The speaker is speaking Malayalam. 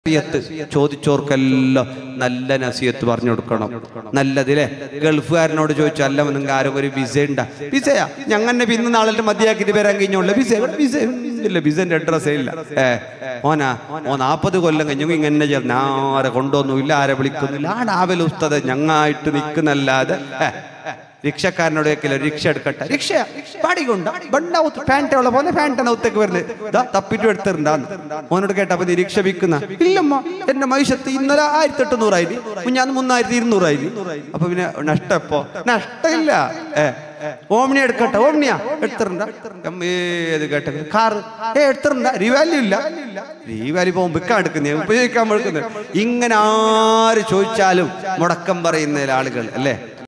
നസിയത്ത് ചോദിച്ചോർക്കെല്ലാം നല്ല നസിയത്ത് പറഞ്ഞു കൊടുക്കണം നല്ലതിലെ ഗൾഫുകാരനോട് ചോദിച്ചു അല്ല നിങ്ങൾക്ക് ആരും ഒരു വിസ ഉണ്ടാ വിസയാ ഞങ്ങനെ പിന്നെ നാളെ മതിയാക്കിയിട്ട് വരാൻ കഴിഞ്ഞോളൂ വിസ വിസ ഇല്ല വിസന്റെ അഡ്രസ്സേ ഇല്ല ഏ ഓനാ ഓ നാൽപ്പത് കൊല്ലം കഴിഞ്ഞു ഇങ്ങനെ ചേർന്ന് ആരെ കൊണ്ടൊന്നുമില്ല ആരെ വിളിക്കുന്നില്ല ആ ഡാവൽ ഉസ്തത ഞങ്ങായിട്ട് നിൽക്കുന്നല്ലാതെ ഏ, റിക്ഷക്കാരനോട് വെക്കില്ല റിക്ഷ എടുക്കട്ടെ റിക്ഷ പാടികൊണ്ട് ബണ്ടാവത്ത് ഫാൻറ്റ ഉള്ള പോലെ ഫാൻറ്റാണ് ഒത്തേക്ക് വരുന്നത് ദാ തപ്പിട്ട് എടുത്തിട്ടുണ്ടാന്ന് മോനോട് കേട്ടപ്പോ നീ റിക്ഷ വിൽക്കുന്ന ഇല്ലമ്മ എന്റെ മൈശത്ത് ഇന്നലെ ആയിരത്തി എട്ടുന്നൂറായി ഞാൻ മൂന്നായിരത്തി ഇരുന്നൂറായി അപ്പൊ പിന്നെ നഷ്ടപ്പോ നഷ്ടമില്ല ഏ ഓമ്നി എടുക്കട്ടെ ഓമ്നിയാ എടുത്തിട്ടുണ്ട ഏത് കേട്ട കാറ് ഏ എടുത്തിട്ടുണ്ട റീവാല്യൂ ഇല്ല റീവാല്യൂ പോകുമ്പോ വിൽക്കാൻ എടുക്കുന്നേ ഉപയോഗിക്കാൻ എടുക്കുന്നത് ഇങ്ങനെ ആര് ചോദിച്ചാലും മുടക്കം പറയുന്ന ആളുകൾ അല്ലേ